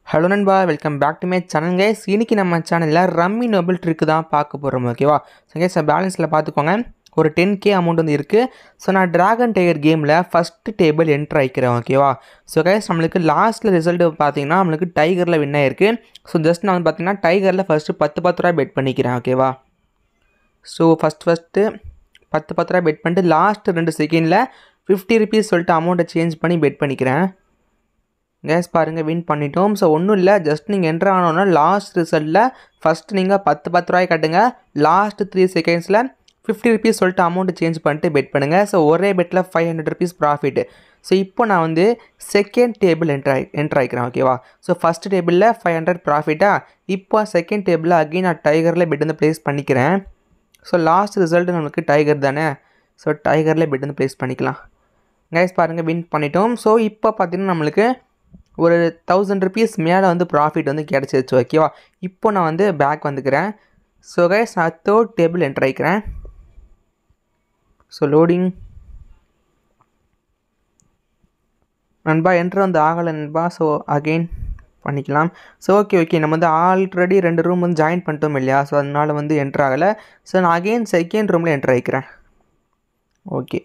hello நண்பா welcome back to my channel guys இன்னைக்கு நம்ம சேனலில் ரம்மி நோபல் ட்ரிக்கு தான் பார்க்க போகிறோம் ஓகேவா ஸோ கைஸ் பேலன்ஸில் பார்த்துக்கோங்க ஒரு டென் கே அமௌண்ட் வந்து இருக்குது ஸோ நான் ட்ராகன் டைகர் கேமில் ஃபஸ்ட்டு டேபிள் என்ட்ரு ஆகிக்கிறேன் ஓகேவா ஸோ கைஸ் நம்மளுக்கு லாஸ்ட்டில் ரிசல்ட் பார்த்தீங்கன்னா நம்மளுக்கு டைகரில் வின் ஆயிருக்கு ஸோ ஜஸ்ட் நான் வந்து பார்த்தீங்கன்னா டைகரில் ஃபஸ்ட்டு பத்து பத்து ரூபா பெட் பண்ணிக்கிறேன் ஓகேவா ஸோ ஃபஸ்ட் ஃபஸ்ட்டு பத்து பத்து ரூபா பெட் பண்ணிட்டு லாஸ்ட் ரெண்டு செகண்டில் ஃபிஃப்டி ருபீஸ் சொல்லிட்டு அமௌண்ட்டை சேஞ்ச் பண்ணி பெட் பண்ணிக்கிறேன் கேஸ் பாருங்கள் வின் பண்ணிட்டோம் ஸோ ஒன்றும் இல்லை ஜஸ்ட் நீங்கள் என்ட்ரு ஆனோன்னா லாஸ்ட் ரிசல்ட்டில் ஃபஸ்ட் நீங்கள் பத்து பத்து ரூபாய் கட்டுங்க லாஸ்ட் த்ரீ செகண்ட்ஸில் ஃபிஃப்டி ருபீஸ் சொல்லிட்டு அமௌண்ட்டு சேஞ்ச் பண்ணிட்டு பெட் பண்ணுங்கள் ஸோ ஒரே பெட்டில் five hundred rupees profit so இப்போ நான் வந்து செகண்ட் டேபிள் என்ட்ரு ஆகி என்ட்ரு ஆகிக்கிறேன் ஓகேவா ஸோ ஃபஸ்ட் டேபிளில் ஃபைவ் ஹண்ட்ரட் ப்ராஃபிட்டா இப்போ செகண்ட் டேபிளில் அகைன் நான் டைகரில் பெட் வந்து ப்ளேஸ் பண்ணிக்கிறேன் ஸோ லாஸ்ட் ரிசல்ட் நம்மளுக்கு டைகர் தானே ஸோ டைகரில் பெட் வந்து ப்ளேஸ் பண்ணிக்கலாம் கைஸ் பாருங்கள் வின் பண்ணிட்டோம் ஸோ இப்போ பார்த்தீங்கன்னா நம்மளுக்கு ஒரு தௌசண்ட் ருபீஸ் மேலே வந்து ப்ராஃபிட் வந்து கிடச்சிருச்சு ஓகேவா இப்போ நான் வந்து பேக் வந்துக்கிறேன் ஸோ கைஸ் நான் தேர்ட் டேபிள் என்ட்ரு ஆகிக்கிறேன் ஸோ லோடிங் நண்பா என்ட்ரு வந்து ஆகலை நண்பா ஸோ அகெயின் பண்ணிக்கலாம் ஸோ ஓகே ஓகே நம்ம வந்து ஆல்ரெடி ரெண்டு ரூம் வந்து ஜாயின் பண்ணிட்டோம் இல்லையா ஸோ அதனால் வந்து என்ட்ரு ஆகலை ஸோ நான் அகெயின் செகண்ட் ரூமில் என்ட்ரு ஆகிக்கிறேன் ஓகே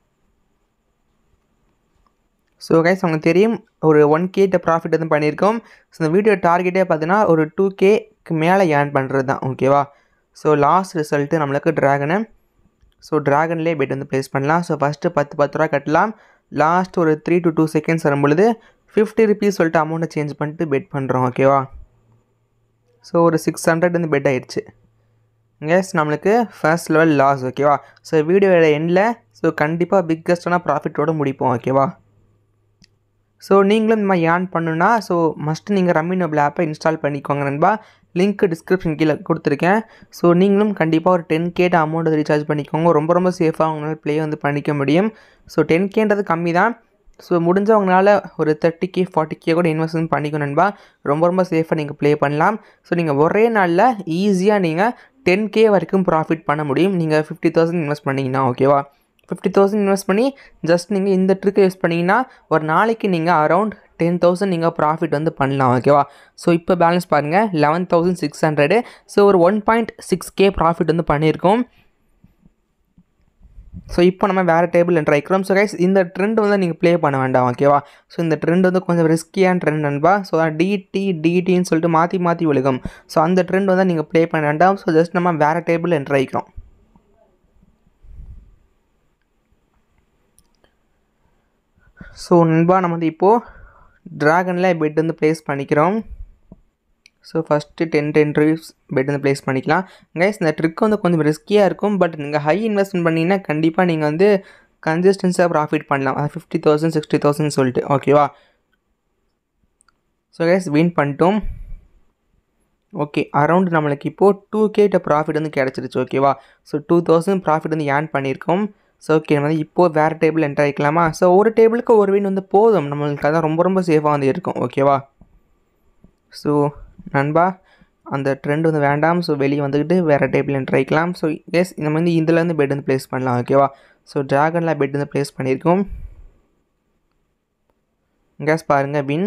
ஸோ கைஸ் உங்களுக்கு தெரியும் ஒரு ஒன் கேட்ட ப்ராஃபிட் வந்து பண்ணியிருக்கோம் ஸோ இந்த வீடியோ டார்கெட்டே பார்த்தீங்கன்னா ஒரு டூ கேக்கு மேலே ஏர்ன் பண்ணுறது தான் ஓகேவா ஸோ லாஸ்ட் ரிசல்ட்டு நம்மளுக்கு ட்ராகனு ஸோ ட்ராகன்லேயே பெட் வந்து ப்ளேஸ் பண்ணலாம் ஸோ ஃபஸ்ட்டு பத்து பத்து ரூபா கட்டலாம் லாஸ்ட் ஒரு த்ரீ டு டூ செகண்ட்ஸ் வரும்பொழுது ஃபிஃப்டி ருபீஸ் சொல்லிட்டு அமௌண்ட்டை சேஞ்ச் பண்ணிட்டு பெட் பண்ணுறோம் ஓகேவா ஸோ ஒரு சிக்ஸ் ஹண்ட்ரட் வந்து பெட் ஆயிடுச்சு கேஸ் நம்மளுக்கு ஃபர்ஸ்ட் லெவல் லாஸ் ஓகேவா ஸோ வீடியோட எண்டில் ஸோ கண்டிப்பாக பிக்கஸ்டான ப்ராஃபிட்டோடு முடிப்போம் ஓகேவா ஸோ நீங்களும் இந்த மாதிரி ஏர்ன் பண்ணுன்னா ஸோ மஸ்ட்டு நீங்கள் ரம்மி நோபிள் ஆப்பை இன்ஸ்டால் பண்ணிக்கோங்க நண்பா லிங்க் டிஸ்கிரிப்ஷன் கீழே கொடுத்துருக்கேன் ஸோ நீங்களும் கண்டிப்பாக ஒரு டென் கேட் அமௌண்ட் ரீசார்ஜ் பண்ணிக்கோங்க ரொம்ப ரொம்ப சேஃபாக உங்களால் ப்ளே வந்து பண்ணிக்க முடியும் ஸோ டென் கேன்றது கம்மி தான் ஸோ முடிஞ்சவங்களால ஒரு தேர்ட்டி கே ஃபார்ட்டி கே கூட இன்வெஸ்ட்மெண்ட் பண்ணிக்கணும் நண்பா ரொம்ப ரொம்ப சேஃபாக நீங்கள் ப்ளே பண்ணலாம் ஸோ நீங்கள் ஒரே நாளில் ஈஸியாக நீங்கள் டென் கே வரைக்கும் ப்ராஃபிட் பண்ண முடியும் நீங்கள் ஃபிஃப்டி தௌசண்ட் இன்வெஸ்ட் பண்ணிங்கன்னா ஓகேவா ஃபிஃப்டி தௌசண்ட் இன்வெஸ்ட் பண்ணி ஜஸ்ட் நீங்கள் இந்த ட்ரிக்கை யூஸ் பண்ணிங்கன்னா ஒரு நாளைக்கு நீங்கள் அரௌண்ட் டென் தௌசண்ட் நீங்கள் ப்ராஃபிட் வந்து பண்ணலாம் ஓகேவா ஸோ இப்போ பேலன்ஸ் பாருங்கள் eleven thousand six hundred so ஒரு one point six K profit வந்து பண்ணியிருக்கோம் ஸோ இப்போ நம்ம வேறு டேபிள் என்ட்ரு ஆகிக்கிறோம் ஸோ கைஸ் இந்த ட்ரெண்ட் வந்து நீங்கள் ப்ளே பண்ண வேண்டாம் ஓகேவா ஸோ இந்த ட்ரெண்ட் வந்து கொஞ்சம் ரிஸ்கியான ட்ரெண்ட் நண்பா ஸோ டிடி டிடின்னு சொல்லிட்டு மாற்றி மாற்றி விழுகும் ஸோ அந்த ட்ரெண்ட் வந்து நீங்கள் ப்ளே பண்ண வேண்டாம் ஸோ ஜஸ்ட் நம்ம வேறு டேபிள் என்ட்ரு ஆகிக்கிறோம் ஸோ நண்பா நம்ம வந்து இப்போது ட்ராகனில் பெட் வந்து ப்ளேஸ் பண்ணிக்கிறோம் so first ten ten rupees bet வந்து ப்ளேஸ் பண்ணிக்கலாம் கைஸ் இந்த ட்ரிக் வந்து கொஞ்சம் ரிஸ்கியாக இருக்கும் பட் நீங்கள் ஹை இன்வெஸ்ட்மெண்ட் பண்ணிங்கன்னா கண்டிப்பாக நீங்கள் வந்து கன்சிஸ்டன்ஸாக ப்ராஃபிட் பண்ணலாம் அது ஃபிஃப்டி தௌசண்ட் சிக்ஸ்டி தௌசண்ட் சொல்லிட்டு ஓகேவா ஸோ கைஸ் வின் பண்ணிட்டோம் ஓகே அரௌண்ட் நம்மளுக்கு இப்போது டூ கேட்ட ப்ராஃபிட் வந்து கிடச்சிருச்சு ஓகேவா ஸோ டூ தௌசண்ட் ப்ராஃபிட் வந்து ஏர்ன் பண்ணியிருக்கோம் ஸோ ஓகே வந்து இப்போது வேறு டேபிள் என்ட்ரு ஆகிக்கலாமா ஸோ ஒரு டேபிளுக்கு ஒரு வின் வந்து போதும் நம்மளுக்கு அதான் ரொம்ப ரொம்ப சேஃபாக வந்து இருக்கும் ஓகேவா ஸோ நண்பா அந்த ட்ரெண்ட் வந்து வேண்டாம் ஸோ வெளியே வந்துக்கிட்டு வேறு டேபிள் என்ட்ரு ஆகிக்கலாம் ஸோ எஸ் இந்த மாதிரி இதுலேருந்து பெட் வந்து ப்ளேஸ் பண்ணலாம் ஓகேவா ஸோ ட்ராகனில் பெட் வந்து ப்ளேஸ் பண்ணியிருக்கோம் கேஸ் பாருங்கள் வின்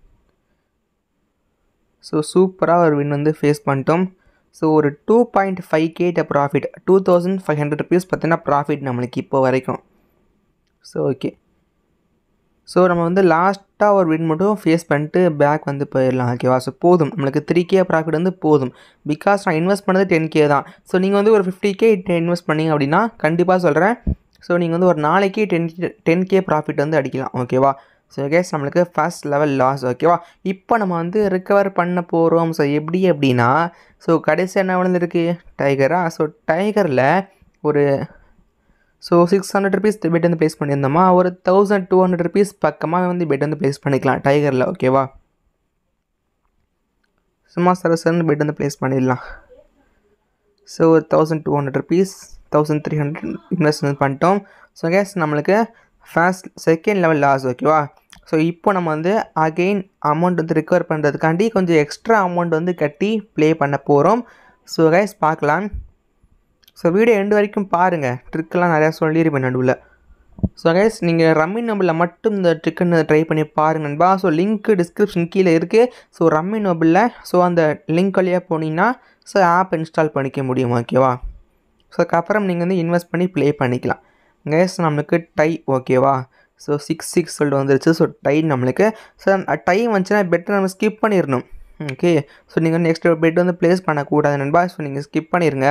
ஸோ சூப்பராக ஒரு வின் வந்து ஃபேஸ் பண்ணிட்டோம் ஸோ ஒரு டூ பாயிண்ட் ஃபைவ் கேட்ட profit two thousand five hundred rupees பார்த்தீங்கன்னா ப்ராஃபிட் நம்மளுக்கு இப்போ வரைக்கும் ஸோ ஓகே ஸோ நம்ம வந்து லாஸ்ட்டாக ஒரு வின் மட்டும் ஃபேஸ் பண்ணிட்டு பேக் வந்து போயிடலாம் ஓகேவா ஸோ போதும் நம்மளுக்கு த்ரீ கே ப்ராஃபிட் வந்து போதும் பிகாஸ் நான் இன்வெஸ்ட் பண்ணது டென் கே தான் ஸோ நீங்கள் வந்து ஒரு ஃபிஃப்டி கே இன்வெஸ்ட் பண்ணிங்க அப்படின்னா கண்டிப்பாக சொல்கிறேன் ஸோ நீங்கள் வந்து ஒரு நாளைக்கு டென் டென் கே ப்ராஃபிட் வந்து அடிக்கலாம் ஓகேவா ஸோ கேஸ் நம்மளுக்கு ஃபஸ்ட் லெவல் லாஸ் ஓகேவா இப்போ நம்ம வந்து ரிக்கவர் பண்ண போகிறோம் ஸோ எப்படி அப்படின்னா ஸோ கடைசி என்ன விழுந்திருக்கு டைகரா ஸோ டைகரில் ஒரு so six hundred rupees bet வந்து ப்ளேஸ் பண்ணியிருந்தோமா ஒரு தௌசண்ட் டூ ஹண்ட்ரட் ருபீஸ் பக்கமாக வந்து பெட் வந்து ப்ளேஸ் பண்ணிக்கலாம் டைகரில் ஓகேவா சும்மா சரசரன்னு பெட் வந்து ப்ளேஸ் பண்ணிடலாம் ஸோ ஒரு thousand two hundred rupees thousand three hundred investment பண்ணிட்டோம் ஸோ கேஸ் நம்மளுக்கு ஃபர்ஸ்ட் செகண்ட் லெவல் லாஸ் ஓகேவா ஸோ இப்போ நம்ம வந்து அகெயின் அமௌண்ட் வந்து ரிக்கவர் பண்ணுறதுக்காண்டி கொஞ்சம் எக்ஸ்ட்ரா அமௌண்ட் வந்து கட்டி ப்ளே பண்ண போகிறோம் ஸோ கைஸ் பார்க்கலாம் ஸோ வீடியோ எண்டு வரைக்கும் பாருங்கள் ட்ரிக்கெல்லாம் நிறையா சொல்லியிருப்பேன் நடுவில் ஸோ கைஸ் நீங்கள் ரம்மி நோபிளில் மட்டும் இந்த ட்ரிக்குன்னு ட்ரை பண்ணி பாருங்க நண்பா ஸோ லிங்க் டிஸ்கிரிப்ஷன் கீழே இருக்குது ஸோ ரம்மி நோபிளில் ஸோ அந்த லிங்க் வழியாக போனீங்கன்னா ஸோ ஆப் இன்ஸ்டால் பண்ணிக்க முடியும் ஓகேவா ஸோ அதுக்கப்புறம் நீங்கள் வந்து இன்வெஸ்ட் பண்ணி ப்ளே பண்ணிக்கலாம் கைஸ் நம்மளுக்கு டை ஓகேவா ஸோ சிக்ஸ் சிக்ஸ் சொல்லிட்டு வந்துருச்சு ஸோ டை நம்மளுக்கு ஸோ டை வந்துச்சுன்னா பெட்டர் நம்ம ஸ்கிப் பண்ணிடணும் ஓகே ஸோ நீங்கள் நெக்ஸ்ட் பெட் வந்து ப்ளேஸ் பண்ணக்கூடாது நண்பா ஸோ நீங்கள் ஸ்கிப் பண்ணிடுங்க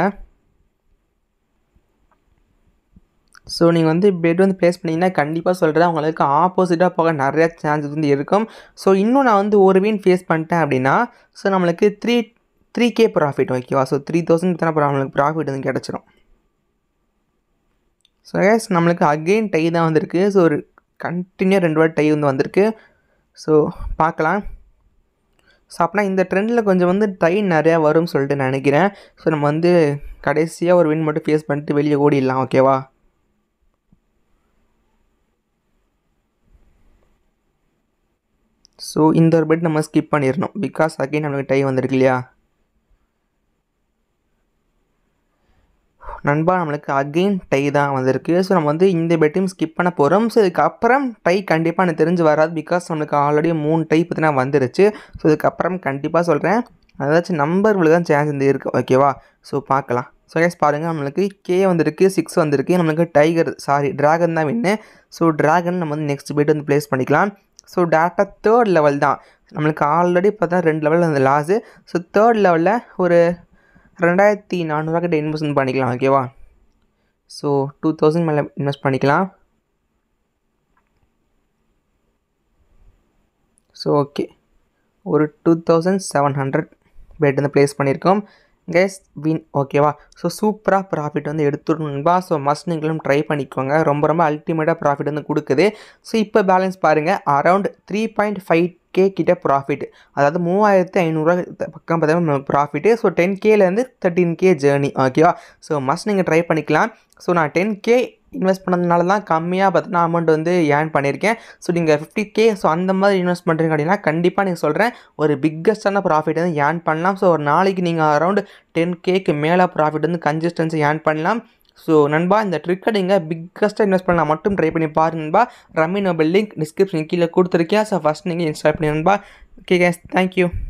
ஸோ நீங்கள் வந்து பெட் வந்து ப்ளேஸ் பண்ணிங்கன்னா கண்டிப்பாக சொல்கிறேன் உங்களுக்கு ஆப்போசிட்டாக போக நிறைய சான்சஸ் வந்து இருக்கும் ஸோ இன்னும் நான் வந்து ஒரு வீன் ஃபேஸ் பண்ணிட்டேன் அப்படின்னா ஸோ நம்மளுக்கு த்ரீ த்ரீ கே ப்ராஃபிட் ஓகேவா ஸோ த்ரீ தௌசண்ட் தானே நம்மளுக்கு ப்ராஃபிட் வந்து கிடச்சிரும் ஸோ கேஸ் நம்மளுக்கு அகெயின் டை தான் வந்திருக்கு ஸோ ஒரு கண்டினியூ ரெண்டு வாட்டி டை வந்து வந்திருக்கு ஸோ பார்க்கலாம் ஸோ அப்படின்னா இந்த ட்ரெண்டில் கொஞ்சம் வந்து டை நிறையா வரும்னு சொல்லிட்டு நினைக்கிறேன் ஸோ நம்ம வந்து கடைசியாக ஒரு வின் மட்டும் ஃபேஸ் பண்ணிட்டு வெளியே ஓடிடலாம் ஓகேவா ஸோ இந்த ஒரு பெட் நம்ம ஸ்கிப் பண்ணிடணும் பிகாஸ் அகைன் நம்மளுக்கு டை வந்திருக்கு இல்லையா நண்பா நம்மளுக்கு அகெயின் டை தான் வந்திருக்கு ஸோ நம்ம வந்து இந்த பெட்டையும் ஸ்கிப் பண்ண போகிறோம் ஸோ இதுக்கப்புறம் டை கண்டிப்பாக எனக்கு தெரிஞ்சு வராது பிகாஸ் நம்மளுக்கு ஆல்ரெடி மூணு டை பற்றினா வந்துருச்சு ஸோ இதுக்கப்புறம் கண்டிப்பாக சொல்கிறேன் அதாச்சும் நம்பர் தான் சான்ஸ் இந்த இருக்குது ஓகேவா ஸோ பார்க்கலாம் ஸோ கேஸ் பாருங்கள் நம்மளுக்கு கே வந்திருக்கு சிக்ஸ் வந்திருக்கு நம்மளுக்கு டைகர் சாரி ட்ராகன் தான் வின்னு ஸோ ட்ராகன் நம்ம வந்து நெக்ஸ்ட் பெட் வந்து ப்ளேஸ் பண்ணிக்கலாம் ஸோ டேரெக்டாக தேர்ட் லெவல் தான் நம்மளுக்கு ஆல்ரெடி பார்த்தா ரெண்டு லெவலில் அந்த லாஸு ஸோ தேர்ட் லெவலில் ஒரு ரெண்டாயிரத்தி நானூறுவா கிட்ட இன்வெஸ்ட் பண்ணிக்கலாம் ஓகேவா ஸோ டூ தௌசண்ட் மேலே இன்வெஸ்ட் பண்ணிக்கலாம் ஸோ ஓகே ஒரு two thousand seven hundred bet வந்து ப்ளேஸ் பண்ணியிருக்கோம் கேஸ் வின் ஓகேவா ஸோ சூப்பராக ப்ராஃபிட் வந்து எடுத்துடணும்பா ஸோ மஸ்ட் நீங்களும் ட்ரை பண்ணிக்கோங்க ரொம்ப ரொம்ப அல்டிமேட்டாக ப்ராஃபிட் வந்து கொடுக்குது ஸோ இப்போ பேலன்ஸ் பாருங்கள் around three point five K கிட்ட ப்ராஃபிட் அதாவது மூவாயிரத்து ஐநூறுரூவா பக்கம் பார்த்தா ப்ராஃபிட்டு ஸோ டென் கேலேருந்து தேர்ட்டின் கே ஜேர்னி ஓகேவா ஸோ மஸ்ட் நீங்கள் ட்ரை பண்ணிக்கலாம் ஸோ நான் டென் கே இன்வெஸ்ட் பண்ணதுனால தான் கம்மியாக பார்த்தீங்கன்னா அமௌண்ட் வந்து ஏர்ன் பண்ணியிருக்கேன் ஸோ நீங்கள் ஃபிஃப்டி கே ஸோ அந்த மாதிரி இன்வெஸ்ட் பண்ணுறீங்க அப்படின்னா கண்டிப்பாக நீங்கள் சொல்கிறேன் ஒரு பிக்கஸ்டான ப்ராஃபிட் வந்து ஏர்ன் பண்ணலாம் ஸோ ஒரு நாளைக்கு நீங்கள் அரௌண்ட் டென் கேக்கு மேலே ப்ராஃபிட் வந்து கன்சிஸ்டன்சி ஏர்ன் பண்ணலாம் ஸோ நண்பா இந்த ட்ரிக்கை நீங்கள் பிக்கஸ்ட்டாக இன்வெஸ்ட் பண்ணலாம் மட்டும் ட்ரை பண்ணி பாருங்க நண்பா ரம்மி நோபல் லிங்க் டிஸ்கிரிப்ஷன் கீழே கொடுத்துருக்கேன் ஸோ ஃபஸ்ட் நீங்கள் இன்ஸ்டால் பண்ணி நண்பா ஓகே கேஸ் தேங்க்யூ